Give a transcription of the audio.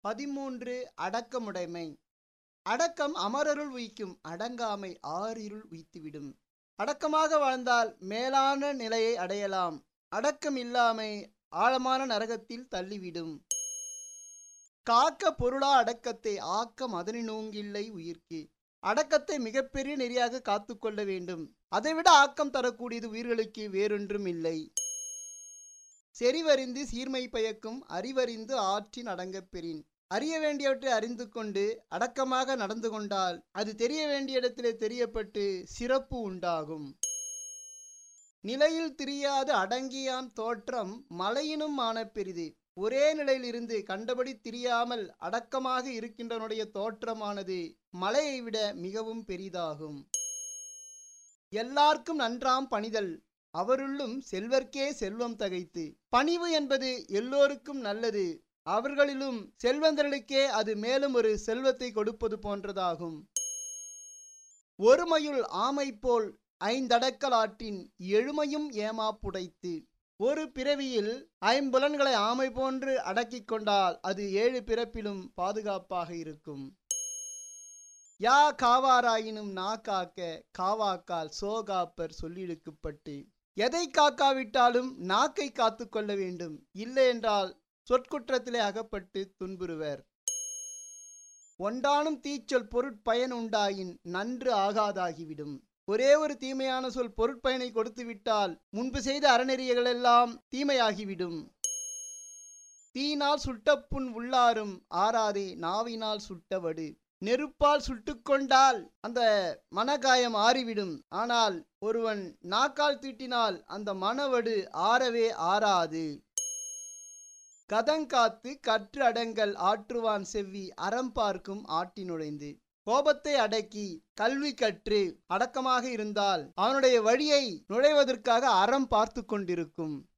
பதிமூன்று அடக்கமுடைமை அடக்கம் அமரருள் உய்க்கும் அடங்காமை ஆறிருள் உய்த்துவிடும் அடக்கமாக வாழ்ந்தால் மேலான நிலையை அடையலாம் அடக்கம் இல்லாமை ஆழமான நரகத்தில் தள்ளிவிடும் காக்க பொருளா அடக்கத்தை ஆக்க மதனினோங்கில்லை உயிர்க்கு அடக்கத்தை மிகப்பெரிய நெறியாக காத்துக்கொள்ள வேண்டும் அதைவிட ஆக்கம் தரக்கூடியது உயிர்களுக்கு வேறொன்றும் இல்லை செறிவறிந்து சீர்மை பயக்கும் அறிவறிந்து ஆற்றின் அடங்கப் பெறின் அறிய வேண்டியவற்றை அறிந்து கொண்டு அடக்கமாக நடந்து கொண்டால் அது தெரிய வேண்டிய இடத்திலே தெரியப்பட்டு சிறப்பு உண்டாகும் நிலையில் திரியாது அடங்கியான் தோற்றம் மலையினும் ஆன பெரிது ஒரே நிலையில் இருந்து கண்டபடி திரியாமல் அடக்கமாக இருக்கின்றனுடைய தோற்றமானது மலையை விட மிகவும் பெரிதாகும் எல்லார்க்கும் நன்றாம் பணிதல் அவருள்ளும் செல்வர்க்கே செல்வம் தகைத்து பணிவு என்பது எல்லோருக்கும் நல்லது அவர்களிலும் செல்வந்தர்களுக்கே அது மேலும் ஒரு செல்வத்தை கொடுப்பது போன்றதாகும் ஒருமையுள் ஆமை போல் ஐந்தடக்கல் ஆற்றின் எழுமையும் ஏமாப்புடைத்து ஒரு பிறவியில் ஐம்புலன்களை ஆமை போன்று அடக்கிக் கொண்டால் அது ஏழு பிறப்பிலும் பாதுகாப்பாக இருக்கும் யா காவாராயினும் நா காக்க காவாக்கால் சோகாப்பர் சொல்லிழுக்கப்பட்டு எதை காக்காவிட்டாலும் நாக்கை காத்து கொள்ள வேண்டும் இல்லை என்றால் சொற்குற்றத்திலே அகப்பட்டு துன்புறுவர் ஒன்றானும் தீச்சொல் பொருட்பயன் உண்டாயின் நன்று ஆகாதாகிவிடும் ஒரே ஒரு தீமையான சொல் பொருட்பயனை கொடுத்துவிட்டால் முன்பு செய்த அறநெறிகளெல்லாம் தீமையாகிவிடும் தீனால் சுட்ட புண் உள்ளாரும் ஆறாதே நாவினால் சுட்டவடு நெருப்பால் சுட்டுக்கொண்டால் அந்த மனகாயம் ஆறிவிடும் ஆனால் ஒருவன் நாக்கால் தீட்டினால் அந்த மனவடு ஆறவே ஆறாது கதங்காத்து கற்று அடங்கல் ஆற்றுவான் செவ்வி அறம் பார்க்கும் ஆட்டி நுழைந்து கோபத்தை அடக்கி கல்வி கற்று அடக்கமாக இருந்தால் அவனுடைய வழியை நுழைவதற்காக அறம் பார்த்து கொண்டிருக்கும்